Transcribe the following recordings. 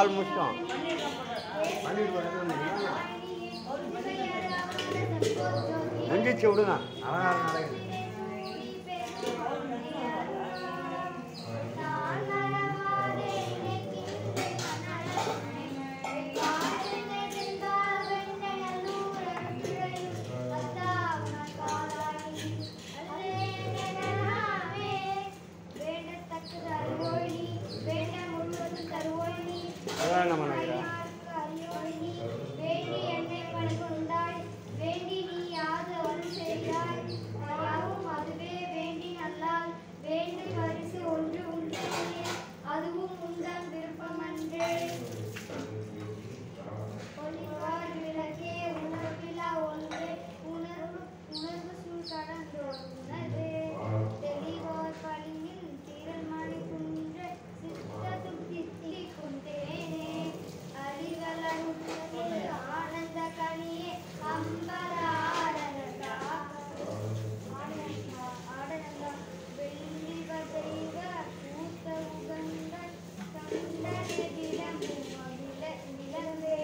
பால் முடிச்சிட்டோம் பண்ணிட்டு முடிஞ்சிச்சு விடுங்க அழகாக நடக்குது அதான் என்ன நினைக்கிறேன் வேண்டி என்னை பணிகொண்டாய் வேண்டி நீ யாது அருள் செய்தாய் யாவும் அதுவே வேண்டி நல்லால் வேண்டும் பரிசு ஒன்று உண்டு அதுவும் உந்தன் விருப்பமன்றே ஒளிவார் விளக்கே உணர்விலா ஒன்றே உணர்வு உணர்வு சூழ் கடந்தோடுனது தெளிவார் பணியில் திறன்மணி குன்ற சித்தது தித்தி குந்தேனே அறிவலனுக்கு ஆனந்த கனியே அம்பர ஆடனதா ஆடனதா வெள்ளி வதைவ பூத்த உகந்த கண்டனே விளம்பும் நிலவே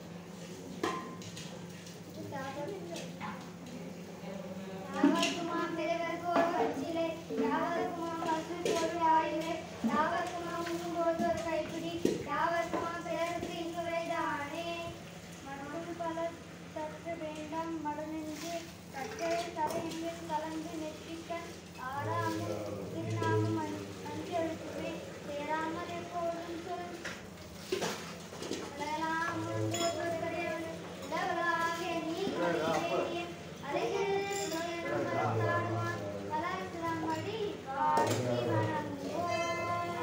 யாவர்க்குமாம் பிறவர்க்கு ஒரு வச்சிலை, யாவர்க்குமாம் பசுக்கு ஒரு ஆயிலை, யாவர்க்குமாம் உண்ணும்போது ஒரு கைப்பிடி, யாவர்க்குமாம் பிறருக்கு இங்குரைதானே. மனம் பல தற்று வேண்டாம் மடநெஞ்சு, கற்றை தலையெங்கில் கலந்து நெற்றிக்கண், ஆறாமல் திருநாமம் அஞ்~ அஞ்செழுத்துவே, சேராமல் எப்போதும் சொல் அழகெல்லாம் உண்டு ஒரு கடையவன், உலகளாவிய நீ கடையேறிய அழகில் நுழையும் மரத்தாடுவான், வளர்சிலம்படி வாழ்த்தி வணங்குவோம்.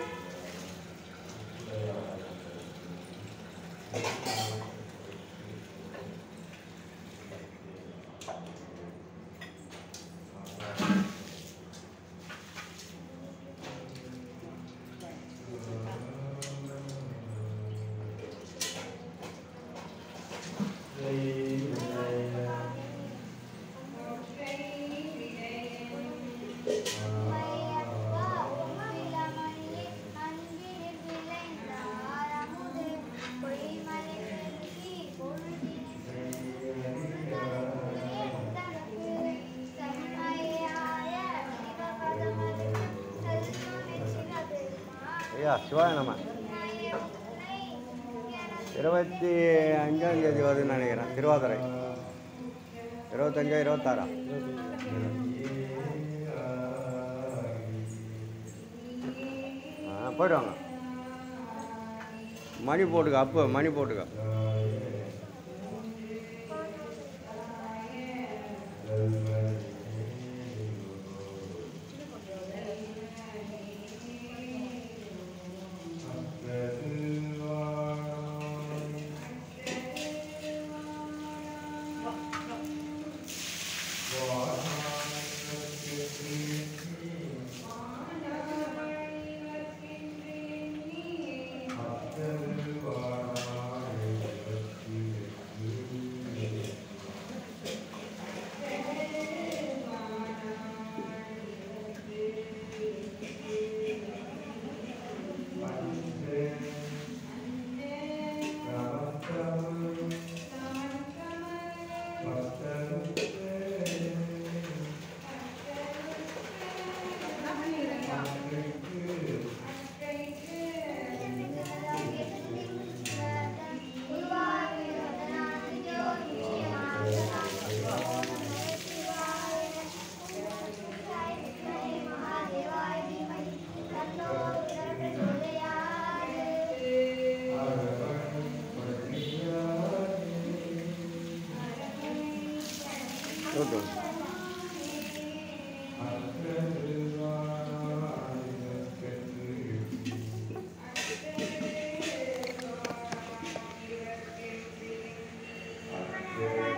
உமையப்பா, உமிழமணியே, அன்பினில் விளைந்தார் அமுது, பொய்மலை பெருக்கி பொழுதினில் தனக்கு செம்மையாய சிவபதமது செல்வமெச்சினது ஐயா சிவாய நம்ம இருபத்தி அஞ்சாம் தேதி வருதுன்னு நினைக்கிறேன் திருவாதிரை இருபத்தஞ்சா இருபத்தாறா ஆ போயிட்டு வாங்க மணி போட்டுக்க அப்போ மணி போட்டுக்க போட்டு Thank